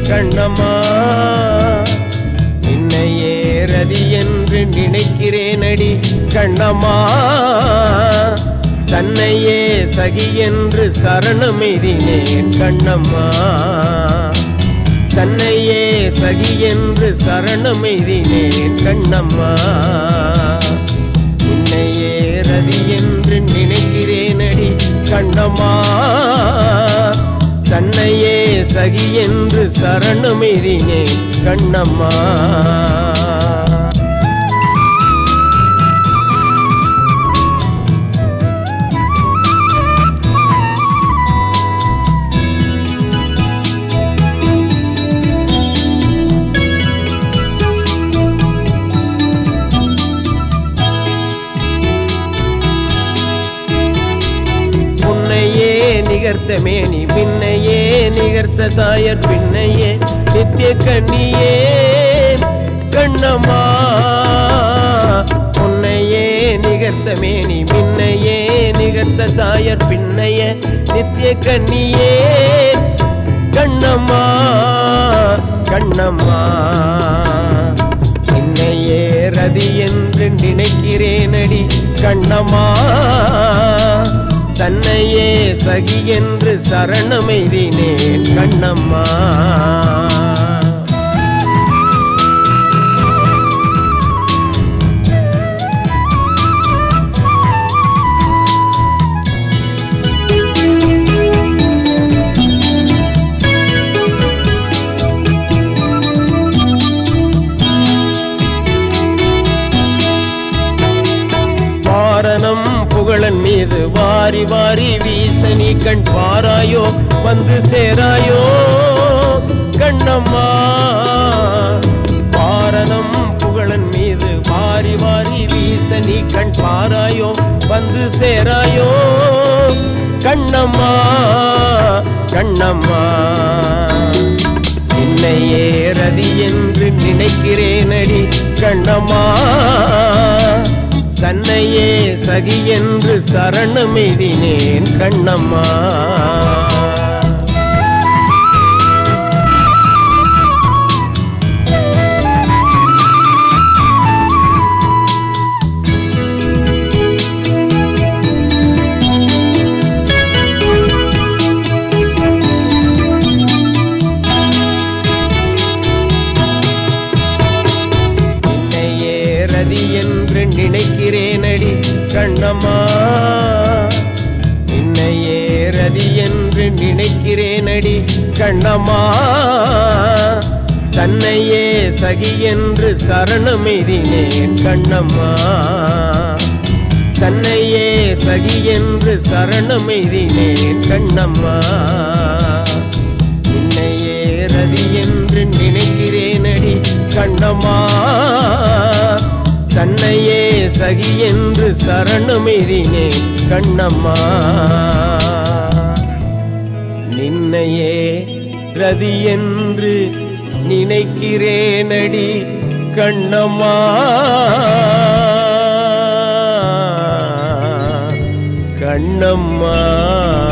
கண்ணம்மா நின்னையே ரதி என்று நினைக்கிறேனடி கண்ணம்மா தன்னையே சகி என்று சரணமெய்தினேன் கண்ணம்மா தன்னையே சகி என்று சரணமெய்தினேன் கண்ணம்மா நின்னையே ரதி என்று நினைக்கிறேனடி கண்ணம்மா தன்னையே சகி என்று சரணமெய்தினேன் கண்ணம்மா உன்னையே நிகர்த்த மேனி பின்னையே நிகர்த்த சாயர் பின்னையே நித்திய கண்ணியே கண்ணம்மா உன்னையே நிகர்த்த மேனி பின்னையே நிகர்த்த சாயர் பின்னைய நித்திய கண்ணியே கண்ணம்மா கண்ணம்மா என்னையே ரதி என்று நினைக்கிறேனடி கண்ணம்மா தன்னையே சகி என்று சரணமெய்தினேன் கண்ணம்மா வாரணம் புகழன் மீது வாரி வாரி வீச நீ கண் பாராயோ வந்து சேராயோ கண்ணம்மா வாரணம் புகழன் மீது வாரி வாரி வீச நீ கண் பாராயோ வந்து சேராயோ கண்ணம்மா கண்ணம்மா என்னையே ரதி என்று நினைக்கிறேனடி கண்ணம்மா தன்னையே சகி என்று சரணமெய்தினேன் கண்ணம்மா என்னையே ரதி என்று நினைக்கிறேனடி கண்ணம்மா என்னையே ரதி என்று நினைக்கிறேனடி கண்ணம்மா தன்னையே சகி என்று சரணமெய்தினேன் கண்ணம்மா தன்னையே சகி என்று சரணமெய்தினேன் கண்ணம்மா என்னையே ரதி என்று நினைக்கிறேனடி கண்ணம்மா தன்னையே சகி என்று சரணமெய்தினேன் கண்ணம்மா நின்னையே ரதி என்று நினைக்கிறேனடி கண்ணம்மா கண்ணம்மா